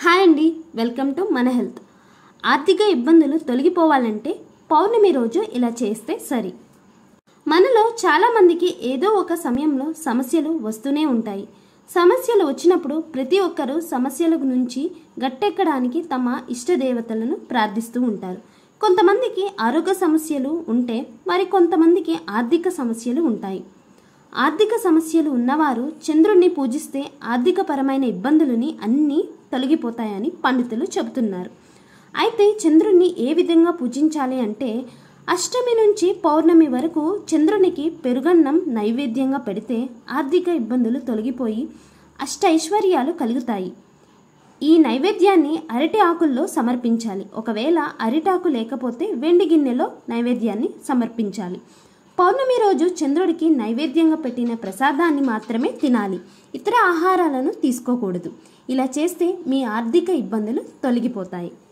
hi అండి welcome to మన health ఆర్థిక ఇబ్బందులు తొలగిపోవాలంటే పౌర్ణమి రోజు ఇలా చేస్తే సరి మనలో చాలామందికి ఏదో ఒక సమయంలో సమస్యలు వస్తూనే ఉంటాయి సమస్యలు వచ్చినప్పుడు ప్రతి ఒక్కరూ సమస్యల నుంచి గట్టెక్కడానికి తమ ఇష్టదేవతలను ప్రార్థిస్తూ ఉంటారు కొంతమందికి ఆరోగ్య సమస్యలు ఉంటే మరి కొంతమందికి ఆర్థిక సమస్యలు ఉంటాయి ఆర్థిక సమస్యలు ఉన్నవారు చంద్రుణ్ణి పూజిస్తే ఆర్థికపరమైన ఇబ్బందులని అన్నీ తొలగిపోతాయని పండితులు చెబుతున్నారు అయితే చంద్రుణ్ణి ఏ విధంగా పూజించాలి అంటే అష్టమి నుంచి పౌర్ణమి వరకు చంద్రునికి పెరుగన్నం నైవేద్యంగా పెడితే ఆర్థిక ఇబ్బందులు తొలగిపోయి అష్టైశ్వర్యాలు కలుగుతాయి ఈ నైవేద్యాన్ని అరటి ఆకుల్లో సమర్పించాలి ఒకవేళ అరిటాకు లేకపోతే వెండి గిన్నెలో నైవేద్యాన్ని సమర్పించాలి పౌర్ణమి రోజు చంద్రుడికి నైవేద్యంగా పెట్టిన ప్రసాదాన్ని మాత్రమే తినాలి ఇతర ఆహారాలను తీసుకోకూడదు ఇలా చేస్తే మీ ఆర్థిక ఇబ్బందులు తొలగిపోతాయి